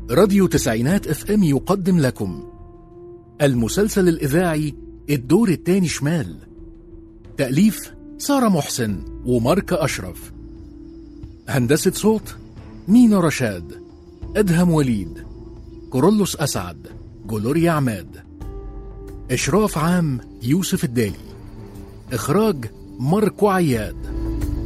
راديو تسعينات اف ام يقدم لكم المسلسل الإذاعي الدور التاني شمال تأليف سارة محسن وماركة أشرف هندسة صوت مينا رشاد أدهم وليد كورولوس أسعد جلوريا عماد إشراف عام يوسف الدالي إخراج ماركو عياد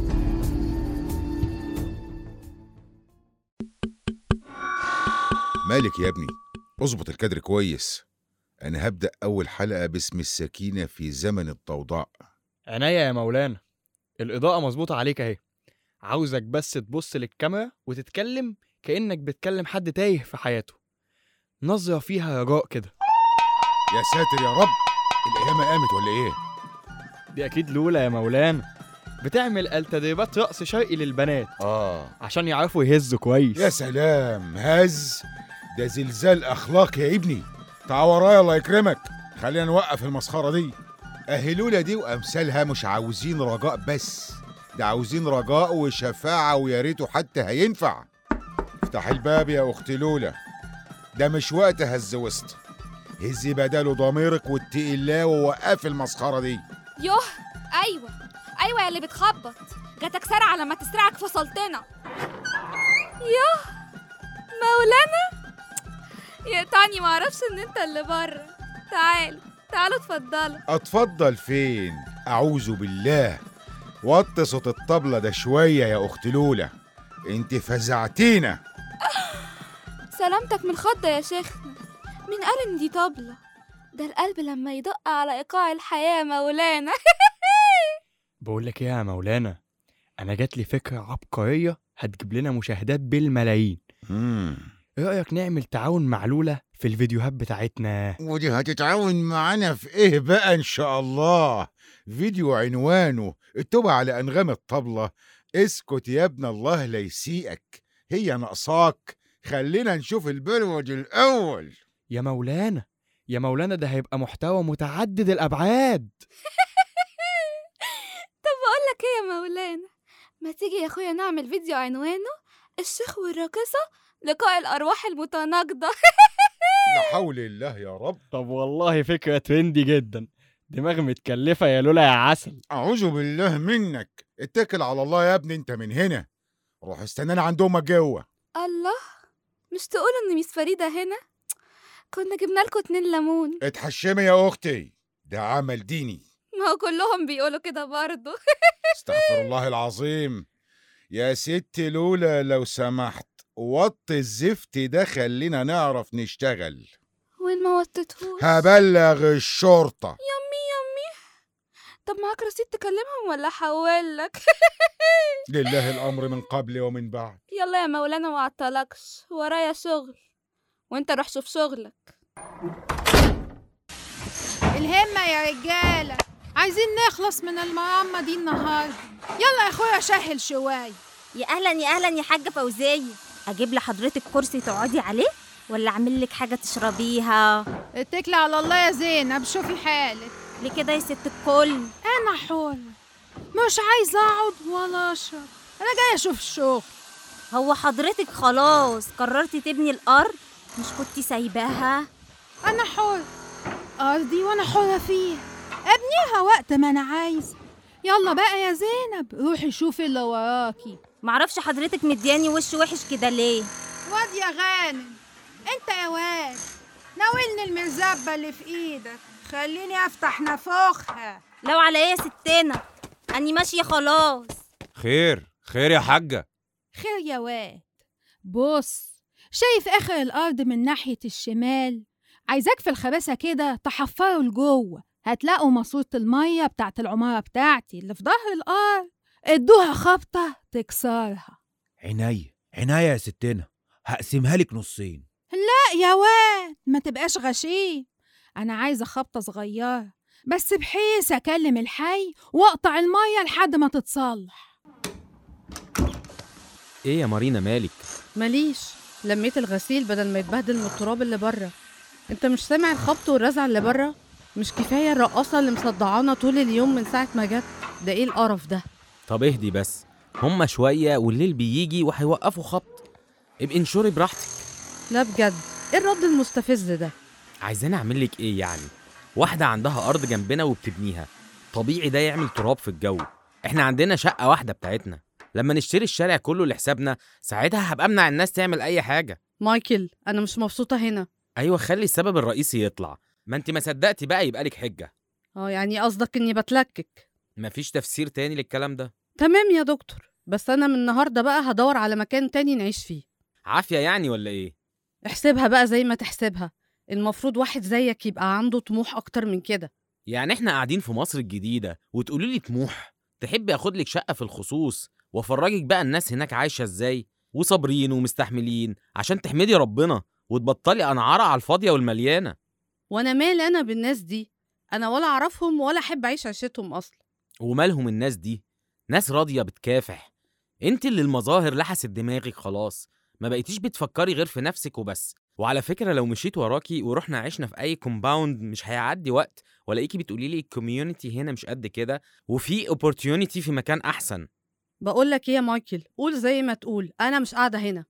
مالك يا ابني اظبط الكادر كويس انا هبدأ اول حلقة باسم السكينة في زمن الضوضاء عناية يا مولانا الإضاءة مظبوطة عليك أهي عاوزك بس تبص للكاميرا وتتكلم كأنك بتكلم حد تايه في حياته نظرة فيها رجاء كده يا ساتر يا رب القيامة قامت ولا ايه دي أكيد لولا يا مولانا بتعمل تدريبات رقص شرقي للبنات اه عشان يعرفوا يهزوا كويس يا سلام هز ده زلزال اخلاق يا ابني تعال ورايا الله يكرمك خلينا نوقف المسخرة دي اهلولا دي وامثالها مش عاوزين رجاء بس ده عاوزين رجاء وشفاعة ويا ريته حتى هينفع افتح الباب يا اختي لولا ده مش وقت هز وسط هزي بداله ضميرك واتقي الله ووقفي المسخرة دي يوه ايوه ايوه يا اللي بتخبط جاتك سرعه لما تسرعك فصلتنا يوه مولانا يا تاني معرفش ان انت اللي بره تعالوا تعالوا اتفضلوا اتفضل فين اعوذ بالله وطي صوت الطبلة ده شوية يا اخت لولا انت فزعتينا سلامتك من الخضة يا شيخنا مين قال ان دي طبلة ده القلب لما يدق على ايقاع الحياة يا مولانا بقول لك ايه يا مولانا انا جات لي فكره عبقريه هتجيب لنا مشاهدات بالملايين مم. ايه رايك نعمل تعاون مع لولا في الفيديوهات بتاعتنا ودي هتتعاون معانا في ايه بقى ان شاء الله فيديو عنوانه التوبة على انغام الطبلة اسكت يا ابن الله لا يسيئك هي ناقصاك خلينا نشوف البرود الاول يا مولانا يا مولانا ده هيبقى محتوى متعدد الابعاد طب بقول لك ايه يا مولانا ما تيجي يا اخويا نعمل فيديو عنوانه الشيخ والراقصة لقاء الارواح المتناقضة لا حول الله يا رب طب والله فكره ترندي جدا دماغ متكلفه يا لولا يا عسل اعوذ بالله منك اتكل على الله يا ابني انت من هنا روح استنانا عند امك جوه الله مش تقولوا ان ميس فريدة هنا كنا جبنا لكم اتنين ليمون اتحشمي يا اختي ده عمل ديني ما هو كلهم بيقولوا كده برضه استغفر الله العظيم يا ست لولا لو سمحت وطي الزفت ده خلينا نعرف نشتغل وين ما وطيتهوش هبلغ الشرطة يمي يمي طب معاك رصيد تكلمهم ولا احولك لله الأمر من قبل ومن بعد يلا يا مولانا ما عطلكش ورايا شغل وانت روح شوف شغلك الهمة يا رجالة عايزين نخلص من المرمى دي النهاردة يلا يا اخويا شهل شوية يا اهلا يا اهلا يا حاجه فوزيه اجيب لحضرتك كرسي تقعدي عليه ولا اعمل لك حاجه تشربيها اتكلي على الله يا زينب شوفي حالك ليه كده يا ست الكل انا حرة مش عايزة اقعد ولا اشرب انا جاية اشوف الشغل هو حضرتك خلاص قررتي تبني الارض مش كنتي سايباها انا حر ارضي وانا حرة فيها ابنيها وقت ما انا عايزة يلا بقى يا زينب روحي شوفي اللي وراكي معرفش حضرتك مدياني وش وحش كده ليه واد يا غانم انت يا واد ناولني المرزبة اللي في ايدك خليني افتح نفوخها لو على ايه يا ستنا اني ماشيه خلاص خير خير يا حاجة خير يا واد بص شايف اخر الارض من ناحية الشمال عايزاك في الخباسة كده تحفروا لجوه هتلاقوا ماسورة المية بتاعت العمارة بتاعتي اللي في ظهر الارض ادوها خبطة تكسرها عناية عناية يا ستنا هقسمها لك نصين لا يا واد ما تبقاش غشيم انا عايزة خبطة صغيرة بس بحيث اكلم الحي واقطع المية لحد ما تتصلح ايه يا مارينا مالك ماليش لميت الغسيل بدل ما يتبهدل من التراب اللي بره انت مش سامع الخبط والرزع اللي بره مش كفايه الرقاصه اللي مصدعانا طول اليوم من ساعه ما جت ده ايه القرف ده طب اهدي بس هما شوية والليل بيجي وهيوقفوا خبط ابقي انشري براحتك لا بجد ايه الرد المستفز ده عايزاني اعمل لك ايه يعني واحده عندها ارض جنبنا وبتبنيها طبيعي ده يعمل تراب في الجو احنا عندنا شقه واحده بتاعتنا لما نشتري الشارع كله لحسابنا ساعتها هبقى امنع الناس تعمل اي حاجه مايكل انا مش مبسوطه هنا ايوه خلي السبب الرئيسي يطلع ما انت ما صدقتي بقى يبقى لك حجه اه يعني قصدك اني بتلكك مفيش تفسير تاني للكلام ده تمام يا دكتور بس انا من النهارده بقى هدور على مكان تاني نعيش فيه عافيه يعني ولا ايه احسبها بقى زي ما تحسبها المفروض واحد زيك يبقى عنده طموح اكتر من كده يعني احنا قاعدين في مصر الجديده وتقولي لي طموح تحبي اخد لك شقه في الخصوص وافرجك بقى الناس هناك عايشه ازاي وصابرين ومستحملين عشان تحمدي ربنا وتبطلي انعاره على الفاضيه والمليانه وانا مال انا بالناس دي انا ولا اعرفهم ولا احب اعيش عيشتهم اصلا ومالهم الناس دي ناس راضيه بتكافح انت اللي المظاهر لحست دماغك خلاص ما بقيتيش بتفكري غير في نفسك وبس وعلى فكره لو مشيت وراكي ورحنا عشنا في اي كومباوند مش هيعدي وقت والاقيكي بتقولي لي الكوميونتي هنا مش قد كده وفي اوبورتيونيتي في مكان احسن بقول لك ايه يا مايكل قول زي ما تقول انا مش قاعده هنا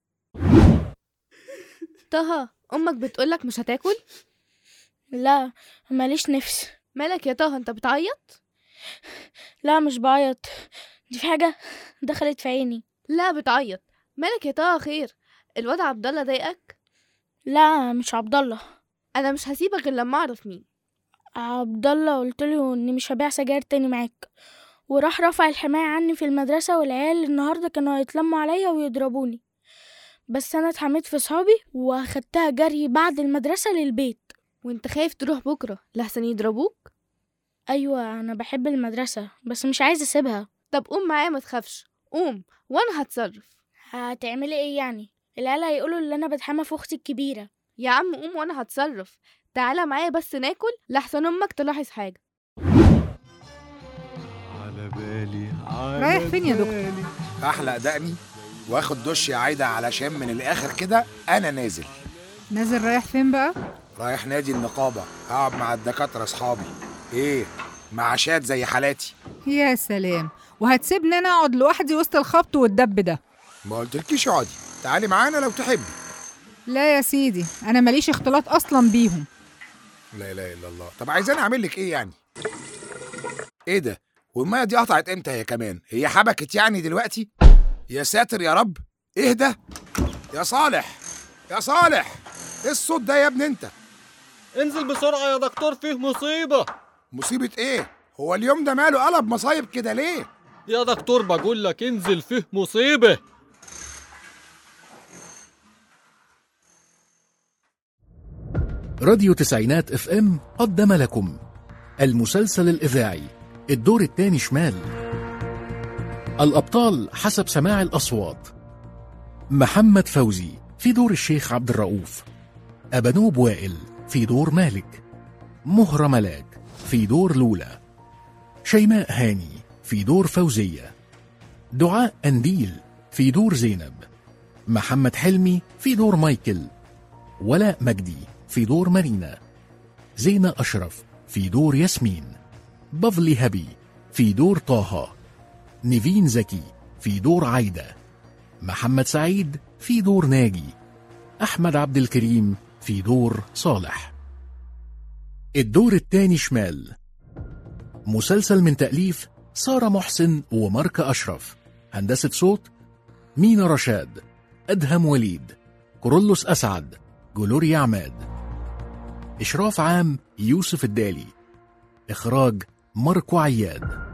طه امك بتقولك مش هتاكل لا ماليش نفس مالك يا طه انت بتعيط لا مش بعيط دي في حاجة دخلت في عيني لا بتعيط مالك يا طه خير الواد عبد الله ضايقك لا مش عبد الله انا مش هسيبك غير لما اعرف مين عبد الله قلت له اني مش هبيع سجاير تاني معاك وراح رفع الحماية عني في المدرسة والعيال النهاردة كانوا هيتلموا عليا ويضربوني بس انا اتحميت في صحابي واخدتها جري بعد المدرسة للبيت وانت خايف تروح بكرة لحسن يضربوك ايوه انا بحب المدرسة بس مش عايزة اسيبها طب قوم معايا ما تخافش قوم وانا هتصرف هتعملي ايه يعني العيال هيقولوا ان انا بتحمى في اختي الكبيرة يا عم قوم وانا هتصرف تعالى معايا بس ناكل لحسن امك تلاحظ حاجة على بالي على رايح فين يا دكتور؟ احلق دقني واخد دش يا عايده علشان من الاخر كده انا نازل نازل رايح فين بقى؟ رايح نادي النقابه هقعد مع الدكاتره اصحابي ايه معاشات زي حالاتي يا سلام وهتسيبني انا اقعد لوحدي وسط الخبط والدب ده ما قلتلكيش اقعدي تعالي معانا لو تحبي لا يا سيدي انا ماليش اختلاط اصلا بيهم لا اله الا الله طب عايزاني اعمل لك ايه يعني ايه ده والميه دي قطعت امتى هي كمان هي حبكت يعني دلوقتي يا ساتر يا رب ايه ده يا صالح يا صالح ايه الصوت ده يا ابني انت انزل بسرعة يا دكتور فيه مصيبة مصيبة ايه هو اليوم ده ماله قلب مصايب كده ليه يا دكتور بقول لك انزل فيه مصيبة راديو تسعينات اف ام قدم لكم المسلسل الإذاعي الدور الثاني شمال الأبطال حسب سماع الأصوات محمد فوزي في دور الشيخ عبد الرؤوف أبنوب وائل في دور مالك مهرة ملاك في دور لولا شيماء هاني في دور فوزية دعاء أنديل في دور زينب محمد حلمي في دور مايكل ولاء مجدي في دور مارينا زينة أشرف في دور ياسمين بافلي هبي في دور طه نيفين زكي في دور عايدة محمد سعيد في دور ناجي أحمد عبد الكريم في دور صالح الدور الثاني شمال مسلسل من تأليف سارة محسن وماركة أشرف هندسة صوت مينا رشاد أدهم وليد كورولوس أسعد جلوريا عماد إشراف عام يوسف الدالي إخراج ماركو عياد